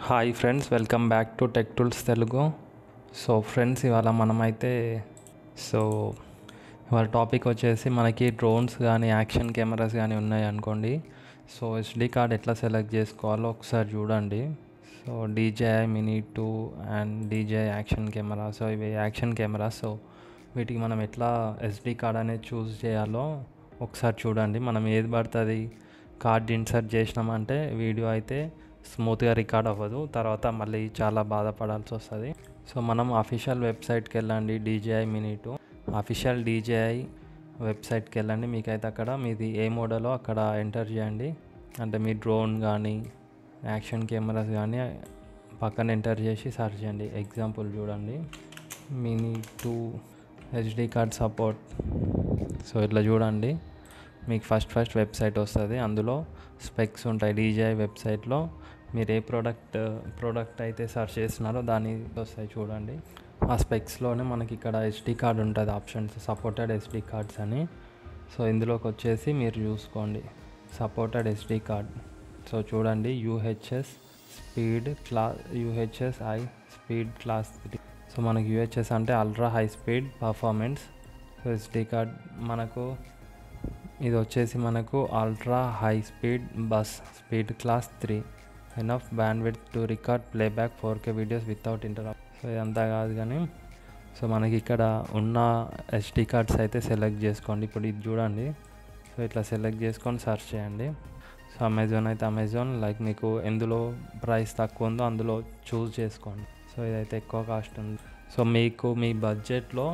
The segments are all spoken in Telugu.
hi friends welcome back to tech tools Telugu so friends ఇవాళ మనమైతే సో ఇవాళ టాపిక్ వచ్చేసి మనకి డ్రోన్స్ కానీ యాక్షన్ కెమెరాస్ కానీ ఉన్నాయి అనుకోండి సో ఎస్డి కార్డ్ ఎట్లా సెలెక్ట్ చేసుకోవాలో ఒకసారి చూడండి so DJI mini two and DJI action camera so ఇవి యాక్షన్ కెమెరాస్ సో వీటికి మనం ఎట్లా ఎస్డి కార్డ్ అనేది చూస్ చేయాలో ఒకసారి చూడండి మనం ఏది పడుతుంది కార్డ్ ఇన్సర్ట్ చేసినామంటే వీడియో అయితే స్మూత్గా రికార్డ్ అవ్వదు తర్వాత మళ్ళీ చాలా బాధపడాల్సి వస్తుంది సో మనం అఫీషియల్ వెబ్సైట్కి వెళ్ళండి DJI mini two official DJI వెబ్సైట్కి వెళ్ళండి మీకైతే అక్కడ మీది ఏ మోడలో అక్కడ ఎంటర్ చేయండి అంటే మీ డ్రోన్ కానీ యాక్షన్ కెమెరాస్ కానీ పక్కన ఎంటర్ చేసి సర్చ్ చేయండి ఎగ్జాంపుల్ చూడండి mini two HD card support so ఇట్లా చూడండి మీకు ఫస్ట్ ఫస్ట్ వెబ్సైట్ వస్తుంది అందులో స్పెక్స్ ఉంటాయి డీజేఐ వెబ్సైట్లో మీరు ఏ ప్రోడక్ట్ ప్రోడక్ట్ అయితే సెర్చ్ చేస్తున్నారో దాని వస్తాయి చూడండి ఆ స్పెక్స్లోనే మనకి ఇక్కడ ఎస్డి కార్డ్ ఉంటుంది ఆప్షన్స్ సపోర్టెడ్ ఎస్డి కార్డ్స్ అని సో ఇందులోకి వచ్చేసి మీరు చూసుకోండి సపోర్టెడ్ ఎస్డి కార్డ్ సో చూడండి UHS speed class UHS I speed class so మనకి యూహెచ్ఎస్ అంటే ultra high speed performance so SD card మనకు ఇది వచ్చేసి మనకు ultra high speed bus speed class three enough bandwidth to record playback four K videos without interrupt so ఇదంతా కాదు కానీ సో మనకి ఇక్కడ ఉన్న ఎస్డి కార్డ్స్ అయితే సెలెక్ట్ చేసుకోండి ఇప్పుడు ఇది చూడండి సో ఇట్లా సెలెక్ట్ చేసుకొని సెర్చ్ చేయండి సో అమెజాన్ అయితే అమెజాన్ లైక్ మీకు ఎందులో ప్రైస్ తక్కువ ఉందో అందులో చూస్ చేసుకోండి సో ఇదైతే ఎక్కువ కాస్ట్ ఉంది సో మీకు మీ బడ్జెట్లో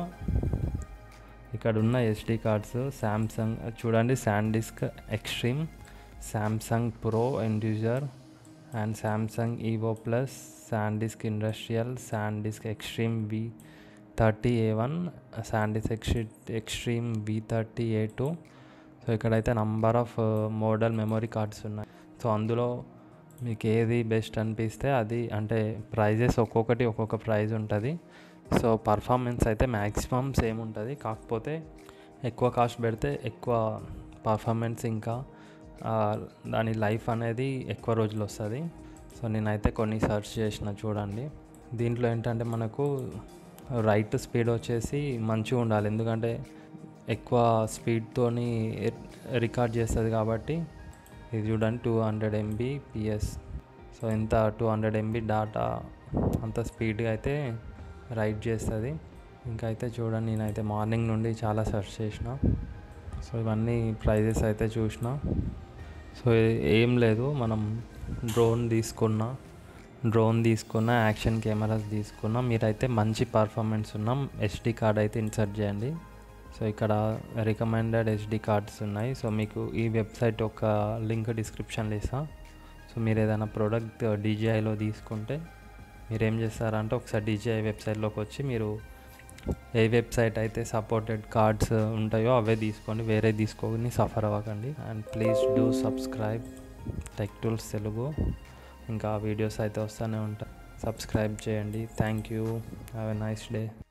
ఇక్కడ ఉన్న ఎస్డి కార్డ్స్ శాంసంగ్ చూడండి శాండిస్క్ ఎక్స్ట్రీమ్ శాంసంగ్ ప్రో ఎండ్యూజర్ and Samsung EVO plus SanDisk industrial SanDisk extreme V thirty A one SanDisk extreme extreme V thirty A two so ఇక్కడైతే number of model memory cards ఉన్నాయి సో అందులో మీకు ఏది బెస్ట్ అనిపిస్తే అది అంటే ప్రైజెస్ ఒక్కొక్కటి ఒక్కొక్క ప్రైజ్ ఉంటుంది సో పర్ఫార్మెన్స్ అయితే మ్యాక్సిమం సేమ్ ఉంటుంది కాకపోతే ఎక్కువ కాస్ట్ పెడితే ఎక్కువ పర్ఫార్మెన్స్ ఇంకా దాని లైఫ్ అనేది ఎక్కువ రోజులు వస్తుంది సో నేనైతే కొన్ని సెర్చ్ చేసిన చూడండి దీంట్లో ఏంటంటే మనకు రైట్ స్పీడ్ వచ్చేసి మంచిగా ఉండాలి ఎందుకంటే ఎక్కువ స్పీడ్తోని రికార్డ్ చేస్తుంది కాబట్టి ఇది చూడండి two hundred MB PS so ఇంత టూ హండ్రెడ్ ఎంబీ డాటా అంత స్పీడ్గా అయితే రైట్ చేస్తుంది ఇంకా అయితే చూడండి నేనైతే మార్నింగ్ నుండి చాలా సెర్చ్ చేసిన సో ఇవన్నీ ప్రైజెస్ అయితే చూసిన సో ఏం లేదు మనం డ్రోన్ తీసుకున్న డ్రోన్ తీసుకున్న యాక్షన్ కెమెరాస్ తీసుకున్న మీరైతే మంచి పర్ఫార్మెన్స్ ఉన్న ఎస్డి కార్డ్ అయితే ఇన్సర్ట్ చేయండి సో ఇక్కడ రికమెండెడ్ ఎస్డి కార్డ్స్ ఉన్నాయి సో మీకు ఈ వెబ్సైట్ ఒక లింక్ డిస్క్రిప్షన్లో ఇస్తా సో మీరు ఏదైనా ప్రోడక్ట్ డీజీఐలో తీసుకుంటే మీరు ఏం చేస్తారంటే ఒకసారి డీజీఐ వెబ్సైట్లోకి వచ్చి మీరు ఏ వెబ్సైట్ అయితే సపోర్టెడ్ కార్డ్స్ ఉంటాయో అవే తీసుకోండి వేరే తీసుకోని సఫర్ అవ్వకండి and please do subscribe tech tools Telugu ఇంకా వీడియోస్ అయితే వస్తూనే ఉంటాయి సబ్స్క్రైబ్ చేయండి thank you have a nice day